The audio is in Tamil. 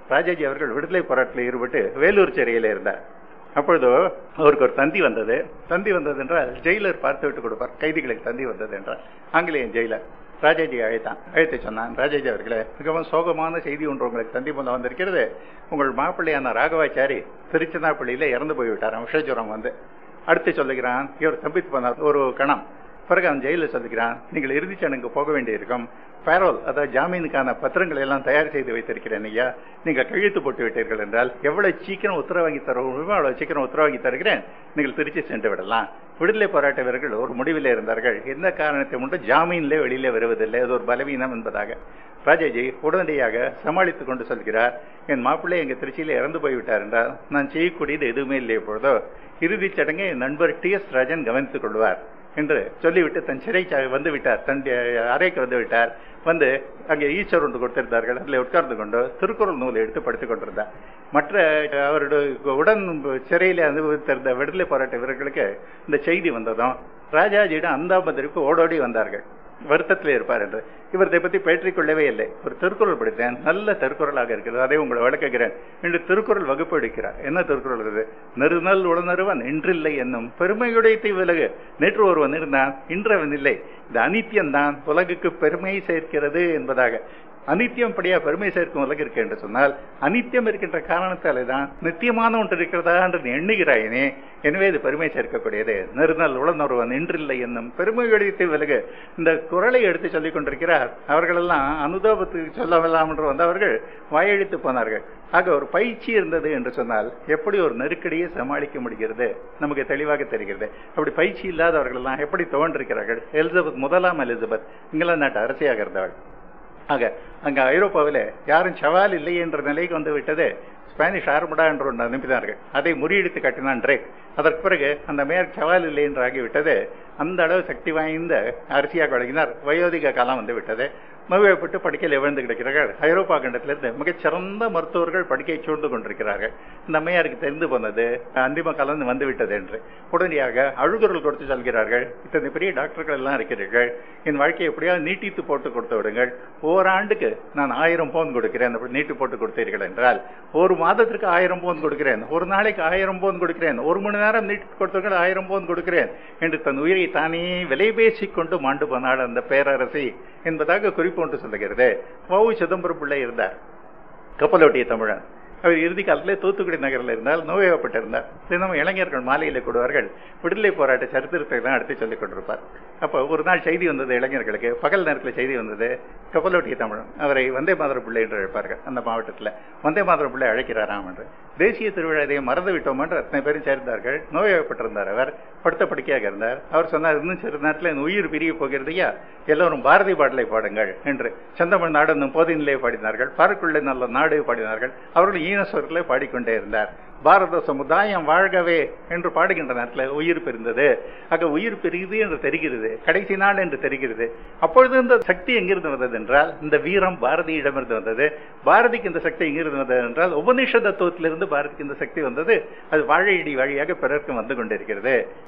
ராஜாஜி அவர்கள் விடுதலை போராட்டத்தில் ஈடுபட்டு வேலூர் சிறையில் இருந்தார் அப்பொழுது அவருக்கு ஒரு தந்தி வந்தது தந்தி வந்தது என்றால் ஜெயிலர் பார்த்து விட்டு கொடுப்பார் கைதிகளுக்கு தந்தி வந்தது என்றால் ஆங்கிலேயன் ஜெயிலர் ராஜாஜி அழைத்தான் அழைத்து சொன்னான் ராஜாஜி அவர்களே மிகவும் சோகமான செய்தி ஒன்று உங்களுக்கு தந்தி மூலம் வந்திருக்கிறது உங்கள் மாப்பிள்ளையான ராகவாச்சாரி திருச்சினாப்பள்ளியில இறந்து போய்விட்டார் விஷஜுரம் வந்து அடுத்து சொல்லுகிறான் இவர் தப்பித்து போனார் ஒரு கணம் பிறகு அவன் ஜெயிலில் சொல்லுகிறான் நீங்கள் இறுதிச் சடங்கு போக வேண்டியிருக்கும் பேரோல் அதாவது ஜாமீனுக்கான பத்திரங்களை எல்லாம் தயார் செய்து வைத்திருக்கிறேன் ஐயா நீங்கள் கையெழுத்து போட்டு விட்டீர்கள் என்றால் எவ்வளவு சீக்கிரம் உத்தரவாங்கி தருவோமோ அவ்வளவு சீக்கிரம் உத்தரவாங்கி தருகிறேன் நீங்கள் திருச்சி சென்று விடலாம் விடுதலை போராட்ட வீரர்கள் ஒரு முடிவில் இருந்தார்கள் எந்த காரணத்தை மட்டும் ஜாமீன்ல வெளியில வருவதில்லை அது ஒரு பலவீனம் என்பதாக ராஜாஜி உடனடியாக சமாளித்துக் கொண்டு சொல்கிறார் என் மாப்பிள்ளை எங்க திருச்சியில இறந்து போய்விட்டார் என்றால் நான் செய்யக்கூடியது எதுவுமே இல்லை இப்பொழுதோ இறுதிச் சடங்கை என் நண்பர் டி எஸ் ராஜன் கவனித்துக் கொள்வார் என்று சொல்லிவிட்டு தன் சிறை வந்து விட்டார் தன் அறைக்கு வந்து விட்டார் வந்து அங்கே ஈஸ்வர் ஒன்று கொடுத்திருந்தார்கள் அதில் உட்கார்ந்து கொண்டு திருக்குறள் நூலை எடுத்து படித்துக் கொண்டிருந்தார் மற்ற அவருடைய உடன் சிறையில் அனுபவித்திருந்த விடுதலை போராட்ட வீரர்களுக்கு இந்த செய்தி வந்ததும் ராஜாஜியிடம் அந்தாபத்திற்கு ஓடோடி வந்தார்கள் வருத்தத்தில் இருப்பார் என்று இவர் இதை பற்றி பயிற்றிக் கொள்ளவே இல்லை ஒரு திருக்குறள் படித்தேன் நல்ல திருக்குறளாக இருக்கிறது அதை உங்களை விளக்குகிறேன் என்று திருக்குறள் வகுப்பு எடுக்கிறார் என்ன திருக்குறள் இது நெருநல் உடனருவன் இன்றில்லை என்னும் பெருமையுடைய விலகு நேற்று ஒருவன் இருந்தான் இன்று அவன் இல்லை இது அனித்தியம்தான் உலகுக்கு பெருமை சேர்க்கிறது என்பதாக அனித்தியம் படியா பெருமை சேர்க்கும் உலக இருக்கு என்று சொன்னால் அனித்தியம் இருக்கின்ற காரணத்தாலே தான் நித்தியமான ஒன்று இருக்கிறதா என்று நீ எண்ணுகிறாயனே எனவே இது பெருமை சேர்க்கக்கூடியது நெருநல் உளனொருவன் இன்றில்லை என்னும் பெருமை எழுதி விலகு இந்த குரலை எடுத்து சொல்லிக் கொண்டிருக்கிறார் அவர்களெல்லாம் அனுதாபத்துக்கு சொல்லலாம் என்று வந்தவர்கள் வாயெழுத்து போனார்கள் ஆக ஒரு பயிற்சி இருந்தது என்று சொன்னால் எப்படி ஒரு நெருக்கடியை சமாளிக்க முடிகிறது நமக்கு தெளிவாக தெரிகிறது அப்படி பயிற்சி இல்லாதவர்கள் எல்லாம் எப்படி தோன்றிருக்கிறார்கள் எலிசபெத் முதலாம் எலிசபெத் இங்கிலாந்து நாட்டு அரசியாக இருந்தவள் ஆக அங்க ஐரோப்பாவில் யாரும் சவால் இல்லை என்ற நிலைக்கு வந்து விட்டது ஸ்பானிஷ் ஆர்மடா என்று ஒன்று அனுப்பினார்கள் அதை முறியடித்து கட்டினான் ட்ரேக் அதற்கு பிறகு அந்த மேற் சவால் இல்லை என்று ஆகிவிட்டது அந்த அளவு சக்தி வாய்ந்த அரசியாக வழங்கினார் வயோதிக காலம் வந்து விட்டது நோய்வாய்ப்பட்டு படுக்கையில் விழுந்து கிடக்கிறார்கள் ஐரோப்பா கண்டத்திலிருந்து மிகச்சிறந்த மருத்துவர்கள் படுக்கையை சூழ்ந்து கொண்டிருக்கிறார்கள் இந்த அம்மையாருக்கு தெரிந்து போனது அந்திம காலம் வந்து விட்டது என்று உடனடியாக அழுகுரல் கொடுத்து சொல்கிறார்கள் இத்தனை பெரிய டாக்டர்கள் எல்லாம் இருக்கிறீர்கள் என் வாழ்க்கையை எப்படியாவது நீட்டித்து போட்டு கொடுத்து விடுங்கள் ஓராண்டுக்கு நான் ஆயிரம் பவுன் கொடுக்கிறேன் அப்படி நீட்டு போட்டு கொடுத்தீர்கள் என்றால் ஒரு மாதத்திற்கு ஆயிரம் பவுன் கொடுக்கிறேன் ஒரு நாளைக்கு ஆயிரம் பவுன் கொடுக்கிறேன் ஒரு மணி நேரம் நீட்டு கொடுத்தவர்கள் ஆயிரம் பவுன் கொடுக்கிறேன் என்று தன் உயிரை தானே விலை பேசிக் கொண்டு மாண்டு போனாள் அந்த பேரரசி என்பதாக குறிப்பு ஒன்று சொல்லுகிறது வவு சிதம்பரம் பிள்ளை இருந்தார் கப்பலோட்டிய தமிழன் அவர் இறுதி காலத்திலே தூத்துக்குடி நகரில் இருந்தால் நோய்வாய்ப்பட்டிருந்தார் தினமும் இளைஞர்கள் மாலையில் கூடுவார்கள் விடுதலை போராட்ட சரித்திரத்தை தான் எடுத்து சொல்லிக் கொண்டிருப்பார் அப்போ ஒரு நாள் செய்தி வந்தது இளைஞர்களுக்கு பகல் நேரத்தில் செய்தி வந்தது கப்பலோட்டிய தமிழன் அவரை வந்தே மாதர பிள்ளை என்று அழைப்பார்கள் அந்த மாவட்டத்தில் வந்தே மாதர பிள்ளை அழைக்கிறாராம் என்று தேசிய திருவிழா இதை மறந்து விட்டோம் என்று அத்தனை பேரும் சேர்ந்தார்கள் நோய்வாய்ப்பட்டிருந்தார் அவர் படுத்த படுக்கையாக இருந்தார் அவர் சொன்னார் இன்னும் சிறு நேரத்தில் என் உயிர் பிரிய போகிறதையா எல்லோரும் பாரதி பாடலை பாடுங்கள் என்று செந்தமிழ் நாடு என்னும் போதினிலே பாடினார்கள் பாருக்குள்ளே நல்ல நாடு பாடினார்கள் அவர்கள் ஈனஸ்வரத்திலே பாடிக்கொண்டே இருந்தார் பாரத சமுதாயம் வாழ்கவே என்று பாடுகின்ற நேரத்தில் உயிர் பிரிந்தது ஆக உயிர் பிரியுது என்று தெரிகிறது கடைசி நாள் என்று தெரிகிறது அப்பொழுது இந்த சக்தி எங்கிருந்து வந்தது என்றால் இந்த வீரம் பாரதியிடமிருந்து வந்தது பாரதிக்கு இந்த சக்தி எங்கிருந்து வந்தது என்றால் உபனிஷ தத்துவத்திலிருந்து பாரதிக்கு இந்த சக்தி வந்தது அது வாழையடி வழியாக பிறர்க்கும் வந்து கொண்டிருக்கிறது